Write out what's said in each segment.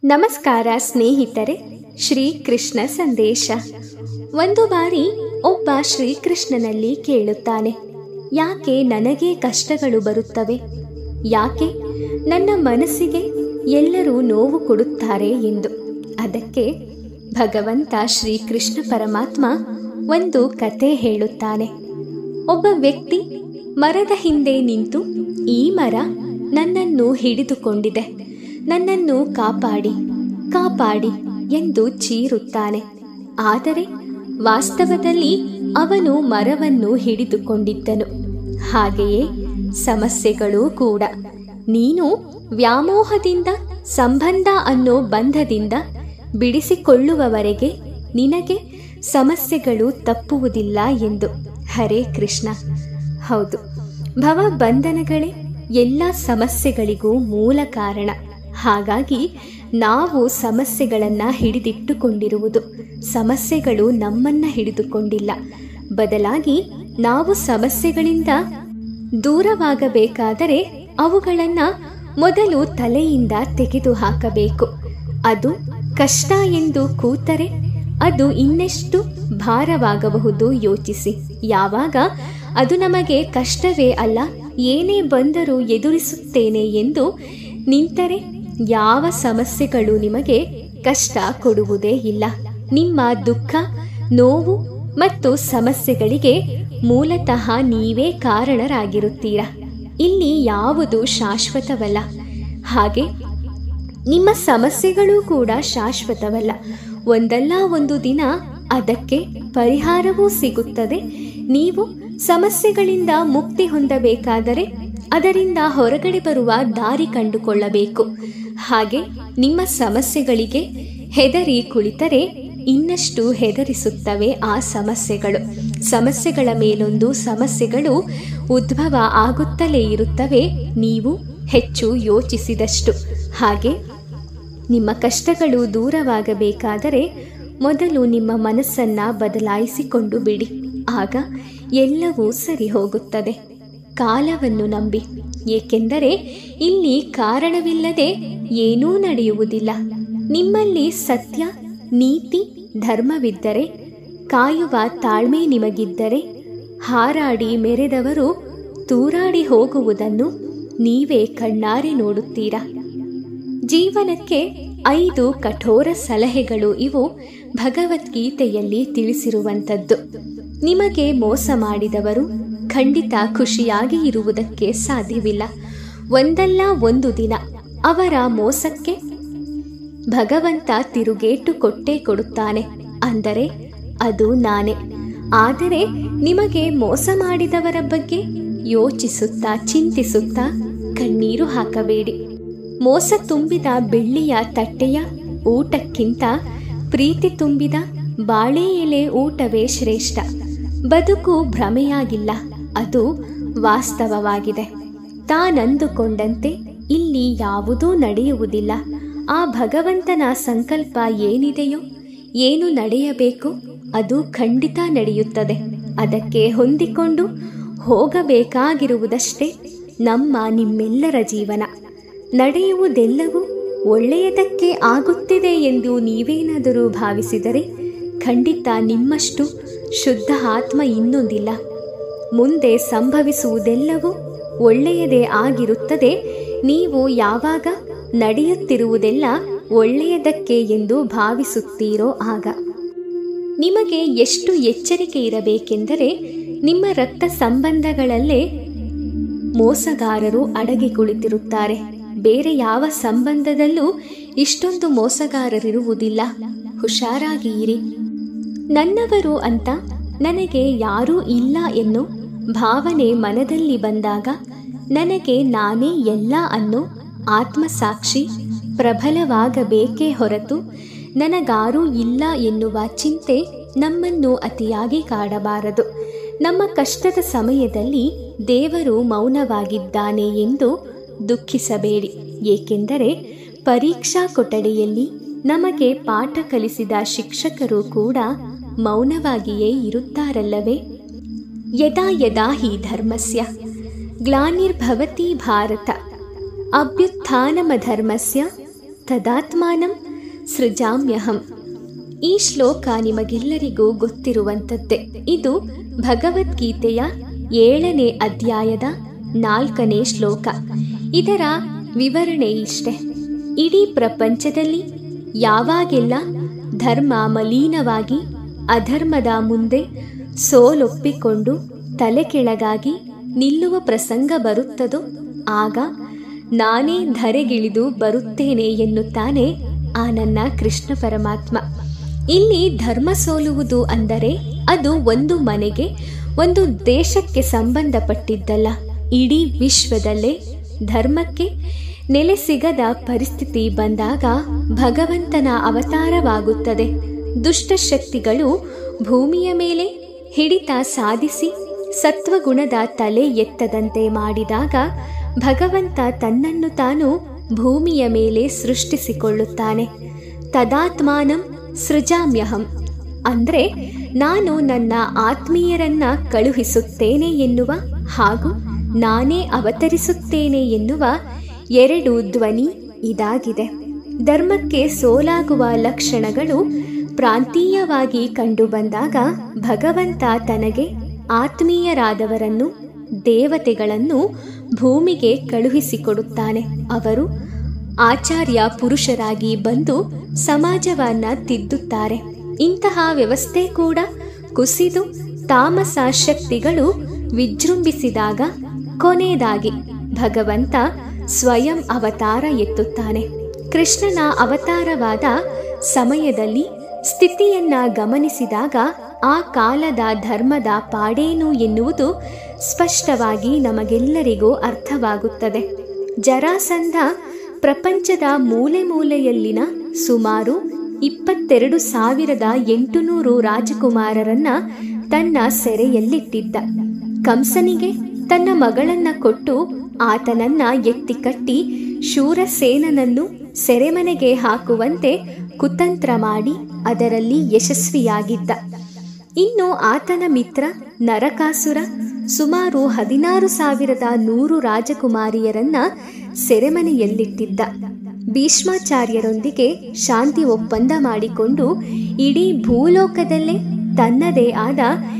ನಮಸ್ಕಾರ ಸ್ನೇಹಿತರೆ ಶ್ರೀಕೃಷ್ಣ ಸಂದೇಶ ಒಂದು ಬಾರಿ ಒಬ್ಬ ಶ್ರೀಕೃಷ್ಣನಲ್ಲಿ ಕೇಳುತ್ತಾನೆ ಯಾಕೆ ನನಗೆ ಕಷ್ಟಗಳು ಬರುತ್ತವೆ ಯಾಕೆ ನನ್ನ ಮನಸ್ಸಿಗೆ ಎಲ್ಲರೂ ನೋವು ಕೊಡುತ್ತಾರೆ ಎಂದು ಅದಕ್ಕೆ ಭಗವಂತ ಶ್ರೀಕೃಷ್ಣ ಪರಮಾತ್ಮ ಒಂದು ಕತೆ ಹೇಳುತ್ತಾನೆ ಒಬ್ಬ ವ್ಯಕ್ತಿ ಮರದ ಹಿಂದೆ ನಿಂತು ಈ ಮರ ನನ್ನನ್ನು ಹಿಡಿದುಕೊಂಡಿದೆ ನನ್ನನ್ನು ಕಾಪಾಡಿ ಕಾಪಾಡಿ ಎಂದು ಚೀರುತ್ತಾನೆ ಆದರೆ ವಾಸ್ತವದಲ್ಲಿ ಅವನು ಮರವನ್ನು ಹಿಡಿದುಕೊಂಡಿದ್ದನು ಹಾಗೆಯೇ ಸಮಸ್ಯೆಗಳೂ ಕೂಡ ನೀನು ವ್ಯಾಮೋಹದಿಂದ ಸಂಬಂಧ ಅನ್ನೋ ಬಂಧದಿಂದ ಬಿಡಿಸಿಕೊಳ್ಳುವವರೆಗೆ ನಿನಗೆ ಸಮಸ್ಯೆಗಳು ತಪ್ಪುವುದಿಲ್ಲ ಎಂದು ಹರೇ ಕೃಷ್ಣ ಹೌದು ಭವ ಬಂಧನಗಳೇ ಎಲ್ಲ ಸಮಸ್ಯೆಗಳಿಗೂ ಮೂಲ ಕಾರಣ ಹಾಗಾಗಿ ನಾವು ಸಮಸ್ಯೆಗಳನ್ನು ಹಿಡಿದಿಟ್ಟುಕೊಂಡಿರುವುದು ಸಮಸ್ಯೆಗಳು ನಮ್ಮನ್ನ ಹಿಡಿದುಕೊಂಡಿಲ್ಲ ಬದಲಾಗಿ ನಾವು ಸಮಸ್ಯೆಗಳಿಂದ ದೂರವಾಗಬೇಕಾದರೆ ಅವುಗಳನ್ನು ಮೊದಲು ತಲೆಯಿಂದ ತೆಗೆದು ಹಾಕಬೇಕು ಅದು ಕಷ್ಟ ಎಂದು ಕೂತರೆ ಅದು ಇನ್ನೆಷ್ಟು ಭಾರವಾಗಬಹುದು ಯೋಚಿಸಿ ಯಾವಾಗ ಅದು ನಮಗೆ ಕಷ್ಟವೇ ಅಲ್ಲ ಏನೇ ಬಂದರೂ ಎದುರಿಸುತ್ತೇನೆ ಎಂದು ನಿಂತರೆ ಯಾವ ಸಮಸ್ಯೆಗಳು ನಿಮಗೆ ಕಷ್ಟ ಕೊಡುವುದೇ ಇಲ್ಲ ನಿಮ್ಮ ದುಃಖ ನೋವು ಮತ್ತು ಸಮಸ್ಯೆಗಳಿಗೆ ಮೂಲತಃ ನೀವೇ ಕಾರಣರಾಗಿರುತ್ತೀರಾ ಇಲ್ಲಿ ಯಾವುದು ಶಾಶ್ವತವಲ್ಲ ಹಾಗೆ ನಿಮ್ಮ ಸಮಸ್ಯೆಗಳೂ ಕೂಡ ಶಾಶ್ವತವಲ್ಲ ಒಂದಲ್ಲ ಒಂದು ದಿನ ಅದಕ್ಕೆ ಪರಿಹಾರವೂ ಸಿಗುತ್ತದೆ ನೀವು ಸಮಸ್ಯೆಗಳಿಂದ ಮುಕ್ತಿ ಹೊಂದಬೇಕಾದರೆ ಅದರಿಂದ ಹೊರಗಡೆ ಬರುವ ದಾರಿ ಕಂಡುಕೊಳ್ಳಬೇಕು ಹಾಗೆ ನಿಮ್ಮ ಸಮಸ್ಯೆಗಳಿಗೆ ಹೆದರಿ ಕುಳಿತರೆ ಇನ್ನಷ್ಟು ಹೆದರಿಸುತ್ತವೆ ಆ ಸಮಸ್ಯೆಗಳು ಸಮಸ್ಯೆಗಳ ಮೇಲೊಂದು ಸಮಸ್ಯೆಗಳು ಉದ್ಭವ ಆಗುತ್ತಲೇ ಇರುತ್ತವೆ ನೀವು ಹೆಚ್ಚು ಯೋಚಿಸಿದಷ್ಟು ಹಾಗೆ ನಿಮ್ಮ ಕಷ್ಟಗಳು ದೂರವಾಗಬೇಕಾದರೆ ಮೊದಲು ನಿಮ್ಮ ಮನಸ್ಸನ್ನ ಬದಲಾಯಿಸಿಕೊಂಡು ಬಿಡಿ ಆಗ ಎಲ್ಲವೂ ಸರಿ ಹೋಗುತ್ತದೆ ಕಾಲವನ್ನು ನಂಬಿ ಏಕೆಂದರೆ ಇಲ್ಲಿ ಕಾರಣವಿಲ್ಲದೆ ಏನೂ ನಡೆಯುವುದಿಲ್ಲ ನಿಮ್ಮಲ್ಲಿ ಸತ್ಯ ನೀತಿ ಧರ್ಮವಿದ್ದರೆ ಕಾಯುವ ತಾಳ್ಮೆ ನಿಮಗಿದ್ದರೆ ಹಾರಾಡಿ ಮೆರೆದವರು ತೂರಾಡಿ ಹೋಗುವುದನ್ನು ನೀವೇ ಕಣ್ಣಾರೆ ನೋಡುತ್ತೀರಾ ಜೀವನಕ್ಕೆ ಐದು ಕಠೋರ ಸಲಹೆಗಳು ಇವು ಭಗವದ್ಗೀತೆಯಲ್ಲಿ ತಿಳಿಸಿರುವಂಥದ್ದು ನಿಮಗೆ ಮೋಸ ಮಾಡಿದವರು ಖಂಡಿತ ಖುಷಿಯಾಗಿ ಇರುವುದಕ್ಕೆ ಸಾಧ್ಯವಿಲ್ಲ ಒಂದಲ್ಲ ಒಂದು ದಿನ ಅವರ ಮೋಸಕ್ಕೆ ಭಗವಂತ ತಿರುಗೇಟು ಕೊಟ್ಟೇ ಕೊಡುತ್ತಾನೆ ಅಂದರೆ ಅದು ನಾನೇ ಆದರೆ ನಿಮಗೆ ಮೋಸ ಮಾಡಿದವರ ಬಗ್ಗೆ ಯೋಚಿಸುತ್ತಾ ಚಿಂತಿಸುತ್ತಾ ಕಣ್ಣೀರು ಹಾಕಬೇಡಿ ಮೋಸ ತುಂಬಿದ ಬೆಳ್ಳಿಯ ತಟ್ಟೆಯ ಊಟಕ್ಕಿಂತ ಪ್ರೀತಿ ತುಂಬಿದ ಬಾಳೆ ಎಲೆ ಊಟವೇ ಶ್ರೇಷ್ಠ ಬದುಕು ಭ್ರಮೆಯಾಗಿಲ್ಲ ಅದು ವಾಸ್ತವವಾಗಿದೆ ತಾನಂದುಕೊಂಡಂತೆ ಇಲ್ಲಿ ಯಾವುದೂ ನಡೆಯುವುದಿಲ್ಲ ಆ ಭಗವಂತನ ಸಂಕಲ್ಪ ಏನಿದೆಯೋ ಏನು ನಡೆಯಬೇಕು ಅದು ಖಂಡಿತ ನಡೆಯುತ್ತದೆ ಅದಕ್ಕೆ ಹೊಂದಿಕೊಂಡು ಹೋಗಬೇಕಾಗಿರುವುದಷ್ಟೇ ನಮ್ಮ ನಿಮ್ಮೆಲ್ಲರ ಜೀವನ ನಡೆಯುವುದೆಲ್ಲವೂ ಒಳ್ಳೆಯದಕ್ಕೆ ಆಗುತ್ತಿದೆ ಎಂದು ನೀವೇನಾದರೂ ಭಾವಿಸಿದರೆ ಖಂಡಿತ ನಿಮ್ಮಷ್ಟು ಶುದ್ಧ ಆತ್ಮ ಇನ್ನೊಂದಿಲ್ಲ ಮುಂದೆ ಸಂಭವಿಸುವುದೆಲ್ಲವೂ ಒಳ್ಳೆಯದೇ ಆಗಿರುತ್ತದೆ ನೀವು ಯಾವಾಗ ನಡೆಯುತ್ತಿರುವುದೆಲ್ಲ ಒಳ್ಳೆಯದಕ್ಕೆ ಎಂದು ಭಾವಿಸುತ್ತೀರೋ ಆಗ ನಿಮಗೆ ಎಷ್ಟು ಎಚ್ಚರಿಕೆ ಇರಬೇಕೆಂದರೆ ನಿಮ್ಮ ರಕ್ತ ಸಂಬಂಧಗಳಲ್ಲೇ ಮೋಸಗಾರರು ಅಡಗಿ ಕುಳಿತಿರುತ್ತಾರೆ ಬೇರೆ ಯಾವ ಸಂಬಂಧದಲ್ಲೂ ಇಷ್ಟೊಂದು ಮೋಸಗಾರರಿರುವುದಿಲ್ಲ ಹುಷಾರಾಗಿ ಇರಿ ನನ್ನವರು ಅಂತ ನನಗೆ ಯಾರೂ ಇಲ್ಲ ಎನ್ನು ಭಾವನೆ ಮನದಲ್ಲಿ ಬಂದಾಗ ನನಗೆ ನಾನೇ ಎಲ್ಲ ಅನ್ನೋ ಆತ್ಮಸಾಕ್ಷಿ ಪ್ರಬಲವಾಗಬೇಕೇ ಹೊರತು ನನಗಾರೂ ಇಲ್ಲ ಎನ್ನುವ ಚಿಂತೆ ನಮ್ಮನ್ನು ಅತಿಯಾಗಿ ಕಾಡಬಾರದು ನಮ್ಮ ಕಷ್ಟದ ಸಮಯದಲ್ಲಿ ದೇವರು ಮೌನವಾಗಿದ್ದಾನೆ ಎಂದು ದುಃಖಿಸಬೇಡಿ ಏಕೆಂದರೆ ಪರೀಕ್ಷಾ ಕೊಠಡಿಯಲ್ಲಿ ನಮಗೆ ಪಾಠ ಕಲಿಸಿದ ಶಿಕ್ಷಕರು ಕೂಡ ಮೌನವಾಗಿಯೇ ಇರುತ್ತಾರಲ್ಲವೇ ಯದಾ ಯದಾ ಹಿ ಧರ್ಮಸ್ಯ ಗ್ಲಾನಿರ್ಭವತಿ ಭಾರತ ಅಭ್ಯುತ್ಥಾನಮಧರ್ಮಸ್ಯ ತದಾತ್ಮಾನಂ ಸೃಜಾಮ್ಯಹಂ ಈ ಶ್ಲೋಕ ನಿಮಗೆಲ್ಲರಿಗೂ ಗೊತ್ತಿರುವಂಥದ್ದೇ ಇದು ಭಗವದ್ಗೀತೆಯ ಏಳನೇ ಅಧ್ಯಾಯದ ನಾಲ್ಕನೇ ಶ್ಲೋಕ ಇದರ ವಿವರಣೆ ಇಷ್ಟೆ ಇಡೀ ಪ್ರಪಂಚದಲ್ಲಿ ಯಾವಾಗೆಲ್ಲ ಧರ್ಮ ಮಲೀನವಾಗಿ ಅಧರ್ಮದ ಮುಂದೆ ಸೋಲೊಪ್ಪಿಕೊಂಡು ತಲೆ ಕೆಳಗಾಗಿ ನಿಲ್ಲುವ ಪ್ರಸಂಗ ಬರುತ್ತದೋ ಆಗ ನಾನೇ ಧರೆಗಿಳಿದು ಬರುತ್ತೇನೆ ಎನ್ನುತ್ತಾನೆ ಆ ನನ್ನ ಕೃಷ್ಣ ಪರಮಾತ್ಮ ಇಲ್ಲಿ ಧರ್ಮ ಸೋಲುವುದು ಅಂದರೆ ಅದು ಒಂದು ಮನೆಗೆ ಒಂದು ದೇಶಕ್ಕೆ ಸಂಬಂಧಪಟ್ಟಿದ್ದಲ್ಲ ಇಡೀ ವಿಶ್ವದಲ್ಲೇ ಧರ್ಮಕ್ಕೆ ನೆಲೆ ಸಿಗದ ಪರಿಸ್ಥಿತಿ ಬಂದಾಗ ಭಗವಂತನ ಅವತಾರವಾಗುತ್ತದೆ ದುಷ್ಟಶಕ್ತಿಗಳು ಭೂಮಿಯ ಮೇಲೆ ಹಿಡಿತ ಸಾಧಿಸಿ ಸತ್ವಗುಣದ ತಲೆ ಎತ್ತದಂತೆ ಮಾಡಿದಾಗ ಭಗವಂತ ತನ್ನನ್ನು ತಾನು ಭೂಮಿಯ ಮೇಲೆ ಸೃಷ್ಟಿಸಿಕೊಳ್ಳುತ್ತಾನೆ ತದಾತ್ಮಾನಂ ಸೃಜಾಮ್ಯಹಂ ಅಂದರೆ ನಾನು ನನ್ನ ಆತ್ಮೀಯರನ್ನ ಕಳುಹಿಸುತ್ತೇನೆ ಎನ್ನುವ ಹಾಗೂ ನಾನೇ ಅವತರಿಸುತ್ತೇನೆ ಎನ್ನುವ ಎರಡು ಧ್ವನಿ ಇದಾಗಿದೆ ಧರ್ಮಕ್ಕೆ ಸೋಲಾಗುವ ಲಕ್ಷಣಗಳು ಪ್ರಾಂತೀಯವಾಗಿ ಕಂಡುಬಂದಾಗ ಭಗವಂತ ತನಗೆ ಆತ್ಮೀಯರಾದವರನ್ನು ದೇವತೆಗಳನ್ನು ಭೂಮಿಗೆ ಕಳುಹಿಸಿಕೊಡುತ್ತಾನೆ ಅವರು ಆಚಾರ್ಯ ಪುರುಷರಾಗಿ ಬಂದು ಸಮಾಜವನ್ನ ತಿದ್ದುತ್ತಾರೆ ಇಂತಹ ವ್ಯವಸ್ಥೆ ಕೂಡ ಕುಸಿದು ತಾಮಸ ಶಕ್ತಿಗಳು ವಿಜೃಂಭಿಸಿದಾಗ ಕೊನೆಯದಾಗಿ ಭಗವಂತ ಸ್ವಯಂ ಅವತಾರ ಎತ್ತುತ್ತಾನೆ ಕೃಷ್ಣನ ಅವತಾರವಾದ ಸಮಯದಲ್ಲಿ ಸ್ಥಿತಿಯನ್ನ ಗಮನಿಸಿದಾಗ ಆ ಕಾಲದ ಧರ್ಮದ ಪಾಡೇನು ಎನ್ನುವುದು ಸ್ಪಷ್ಟವಾಗಿ ನಮಗೆಲ್ಲರಿಗೂ ಅರ್ಥವಾಗುತ್ತದೆ ಜರಾಸಂಧ ಪ್ರಪಂಚದ ಮೂಲೆ ಮೂಲೆಯಲ್ಲಿನ ಸುಮಾರು ಇಪ್ಪತ್ತೆರಡು ಸಾವಿರದ ಎಂಟುನೂರು ರಾಜಕುಮಾರರನ್ನ ತನ್ನ ಸೆರೆಯಲ್ಲಿಟ್ಟಿದ್ದ ಕಂಸನಿಗೆ ತನ್ನ ಮಗಳನ್ನ ಕೊಟ್ಟು ಆತನನ್ನ ಎತ್ತಿ ಕಟ್ಟಿ ಶೂರಸೇನನನ್ನು ಸೆರೆಮನೆಗೆ ಹಾಕುವಂತೆ ಕುತಂತ್ರ ಮಾಡಿ ಅದರಲ್ಲಿ ಯಶಸ್ವಿಯಾಗಿದ್ದ ಇನ್ನು ಆತನ ಮಿತ್ರ ನರಕಾಸುರ ಸುಮಾರು ಹದಿನಾರು ಸಾವಿರದ ನೂರು ರಾಜಕುಮಾರಿಯರನ್ನ ಸೆರೆಮನೆಯಲ್ಲಿಟ್ಟಿದ್ದ ಭೀಷ್ಮಾಚಾರ್ಯರೊಂದಿಗೆ ಶಾಂತಿ ಒಪ್ಪಂದ ಮಾಡಿಕೊಂಡು ಇಡೀ ಭೂಲೋಕದಲ್ಲೇ ತನ್ನದೇ ಆದ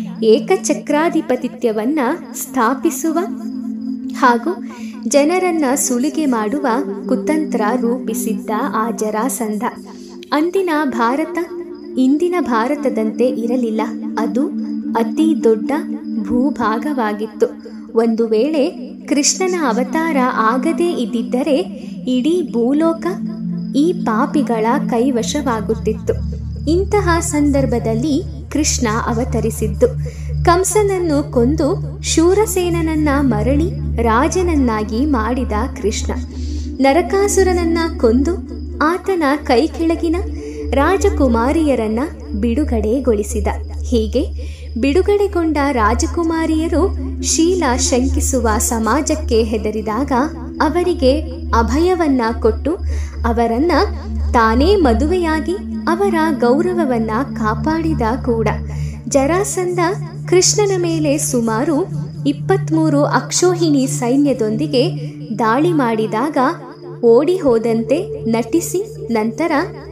ಏಕಚಕ್ರಾಧಿಪತಿತ್ಯವನ್ನ ಸ್ಥಾಪಿಸುವ ಹಾಗೂ ಜನರನ್ನ ಸುಲಿಗೆ ಮಾಡುವ ಕುತಂತ್ರ ರೂಪಿಸಿದ್ದ ಆ ಜರಾಸಂಧ ಅಂದಿನ ಭಾರತ ಇಂದಿನ ಭಾರತದಂತೆ ಇರಲಿಲ್ಲ ಅದು ಅತಿ ದೊಡ್ಡ ಭೂಭಾಗವಾಗಿತ್ತು ಒಂದು ವೇಳೆ ಕೃಷ್ಣನ ಅವತಾರ ಆಗದೇ ಇದ್ದಿದ್ದರೆ ಇಡೀ ಭೂಲೋಕ ಈ ಪಾಪಿಗಳ ಕೈವಶವಾಗುತ್ತಿತ್ತು ಇಂತಹ ಸಂದರ್ಭದಲ್ಲಿ ಕೃಷ್ಣ ಅವತರಿಸಿದ್ದು ಕಂಸನನ್ನು ಕೊಂದು ಶೂರಸೇನನನ್ನ ಮರಳಿ ರಾಜನನ್ನಾಗಿ ಮಾಡಿದ ಕೃಷ್ಣ ನರಕಾಸುರನನ್ನ ಕೊಂದು ಆತನ ಕೈ ಕೆಳಗಿನ ರಾಜಕುಮಾರಿಯರನ್ನ ಬಿಡುಗಡೆಗೊಳಿಸಿದ ಹೀಗೆ ಬಿಡುಗಡೆಗೊಂಡ ರಾಜಕುಮಾರಿಯರು ಶೀಲ ಶಂಕಿಸುವ ಸಮಾಜಕ್ಕೆ ಹೆದರಿದಾಗ ಅವರಿಗೆ ಅಭಯವನ್ನ ಕೊಟ್ಟು ಅವರನ್ನ ತಾನೇ ಮದುವೆಯಾಗಿ ಅವರ ಗೌರವವನ್ನ ಕಾಪಾಡಿದ ಕೂಡ ಜರಾಸಂಧ ಕೃಷ್ಣನ ಮೇಲೆ ಸುಮಾರು ಇಪ್ಪತ್ಮೂರು ಅಕ್ಷೋಹಿಣಿ ಸೈನ್ಯದೊಂದಿಗೆ ದಾಳಿ ಮಾಡಿದಾಗ ಓಡಿ ಹೋದಂತೆ ನಟಿಸಿ ನಂತರ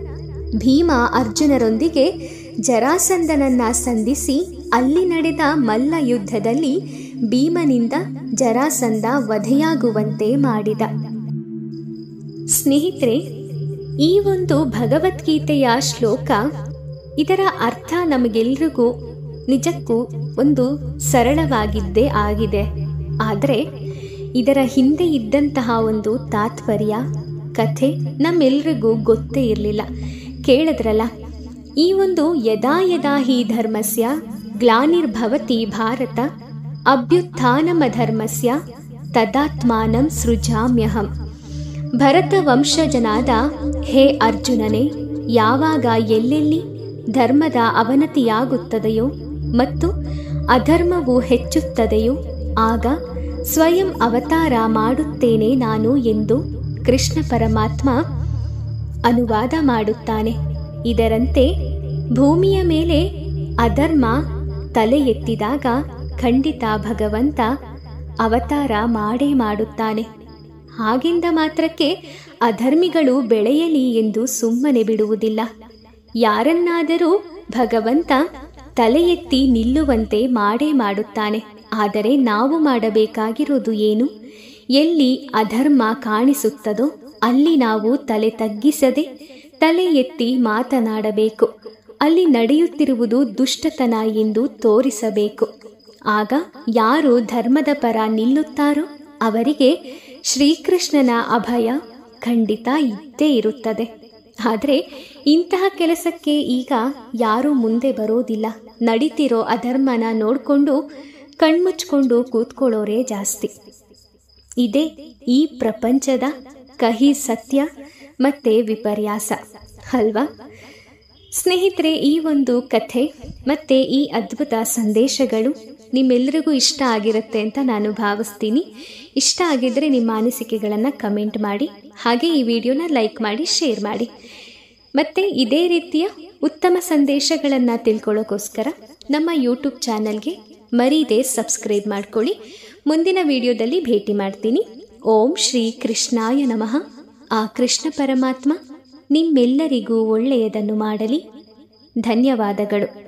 ಭೀಮ ಅರ್ಜುನರೊಂದಿಗೆ ಜರಾಸಂಧನನ್ನ ಸಂಧಿಸಿ ಅಲ್ಲಿ ನಡೆದ ಮಲ್ಲ ಯುದ್ಧದಲ್ಲಿ ಭೀಮನಿಂದ ಜರಾಸಂಧ ವಧೆಯಾಗುವಂತೆ ಮಾಡಿದ ಸ್ನೇಹಿತರೆ ಈ ಒಂದು ಭಗವದ್ಗೀತೆಯ ಶ್ಲೋಕ ಇದರ ಅರ್ಥ ನಮಗೆಲ್ರಿಗೂ ನಿಜಕ್ಕೂ ಒಂದು ಸರಳವಾಗಿದ್ದೇ ಆಗಿದೆ ಆದರೆ ಇದರ ಹಿಂದೆ ಇದ್ದಂತಹ ಒಂದು ತಾತ್ಪರ್ಯ ಕಥೆ ನಮ್ಮೆಲ್ರಿಗೂ ಗೊತ್ತೇ ಇರಲಿಲ್ಲ ಕೇಳಿದ್ರಲ್ಲ ಈ ಒಂದು ಯದಾ ಯದಾ ಹಿ ಧರ್ಮಸ್ಯ ಗ್ಲಾನಿರ್ಭವತಿ ಭಾರತ ಅಭ್ಯುತ್ಥಾನಮಧರ್ಮಸ್ಯ ತದಾತ್ಮಾನಂ ಸೃಜಾಮ್ಯಹಂ ಭರತ ವಂಶಜನಾದ ಹೇ ಅರ್ಜುನನೇ ಯಾವಾಗ ಎಲ್ಲೆಲ್ಲಿ ಧರ್ಮದ ಅವನತಿಯಾಗುತ್ತದೆಯೋ ಮತ್ತು ಅಧರ್ಮವು ಹೆಚ್ಚುತ್ತದೆಯೋ ಆಗ ಸ್ವಯಂ ಅವತಾರ ಮಾಡುತ್ತೇನೆ ನಾನು ಎಂದು ಕೃಷ್ಣ ಪರಮಾತ್ಮ ಅನುವಾದ ಮಾಡುತ್ತಾನೆ ಇದರಂತೆ ಭೂಮಿಯ ಮೇಲೆ ಅಧರ್ಮ ತಲೆ ಎತ್ತಿದಾಗ ಖಂಡಿತ ಭಗವಂತ ಅವತಾರ ಮಾಡೇ ಮಾಡುತ್ತಾನೆ ಹಾಗೆಂದ ಮಾತ್ರಕ್ಕೆ ಅಧರ್ಮಿಗಳು ಬೆಳೆಯಲಿ ಎಂದು ಸುಮ್ಮನೆ ಬಿಡುವುದಿಲ್ಲ ಯಾರನ್ನಾದರೂ ಭಗವಂತ ತಲೆ ಎತ್ತಿ ನಿಲ್ಲುವಂತೆ ಮಾಡೇ ಮಾಡುತ್ತಾನೆ ಆದರೆ ನಾವು ಮಾಡಬೇಕಾಗಿರೋದು ಏನು ಎಲ್ಲಿ ಅಧರ್ಮ ಕಾಣಿಸುತ್ತದೋ ಅಲ್ಲಿ ನಾವು ತಲೆ ತಗ್ಗಿಸದೆ ತಲೆ ಎತ್ತಿ ಮಾತನಾಡಬೇಕು ಅಲ್ಲಿ ನಡೆಯುತ್ತಿರುವುದು ದುಷ್ಟತನ ಎಂದು ತೋರಿಸಬೇಕು ಆಗ ಯಾರು ಧರ್ಮದ ಪರ ನಿಲ್ಲುತ್ತಾರೋ ಅವರಿಗೆ ಶ್ರೀಕೃಷ್ಣನ ಅಭಯ ಖಂಡಿತ ಇದ್ದೇ ಇರುತ್ತದೆ ಆದರೆ ಇಂತಹ ಕೆಲಸಕ್ಕೆ ಈಗ ಯಾರೂ ಮುಂದೆ ಬರೋದಿಲ್ಲ ನಡೀತಿರೋ ಅಧರ್ಮನ ನೋಡಿಕೊಂಡು ಕಣ್ಮುಚ್ಕೊಂಡು ಕೂತ್ಕೊಳ್ಳೋರೇ ಜಾಸ್ತಿ ಇದೇ ಈ ಪ್ರಪಂಚದ ಕಹಿ ಸತ್ಯ ಮತ್ತೆ ವಿಪರ್ಯಾಸ ಅಲ್ವಾ ಸ್ನೇಹಿತರೆ ಈ ಒಂದು ಕಥೆ ಮತ್ತು ಈ ಅದ್ಭುತ ಸಂದೇಶಗಳು ನಿಮ್ಮೆಲ್ಲರಿಗೂ ಇಷ್ಟ ಆಗಿರುತ್ತೆ ಅಂತ ನಾನು ಭಾವಿಸ್ತೀನಿ ಇಷ್ಟ ಆಗಿದ್ದರೆ ನಿಮ್ಮ ಅನಿಸಿಕೆಗಳನ್ನು ಕಮೆಂಟ್ ಮಾಡಿ ಹಾಗೆ ಈ ವಿಡಿಯೋನ ಲೈಕ್ ಮಾಡಿ ಶೇರ್ ಮಾಡಿ ಮತ್ತು ಇದೇ ರೀತಿಯ ಉತ್ತಮ ಸಂದೇಶಗಳನ್ನು ತಿಳ್ಕೊಳ್ಳೋಕ್ಕೋಸ್ಕರ ನಮ್ಮ ಯೂಟ್ಯೂಬ್ ಚಾನಲ್ಗೆ ಮರೀದೆ ಸಬ್ಸ್ಕ್ರೈಬ್ ಮಾಡ್ಕೊಳ್ಳಿ ಮುಂದಿನ ವಿಡಿಯೋದಲ್ಲಿ ಭೇಟಿ ಮಾಡ್ತೀನಿ ಓಂ ಶ್ರೀ ಕೃಷ್ಣಾಯ ನಮಃ ಆ ಕೃಷ್ಣ ಪರಮಾತ್ಮ ನಿಮ್ಮೆಲ್ಲರಿಗೂ ಒಳ್ಳೆಯದನ್ನು ಮಾಡಲಿ ಧನ್ಯವಾದಗಳು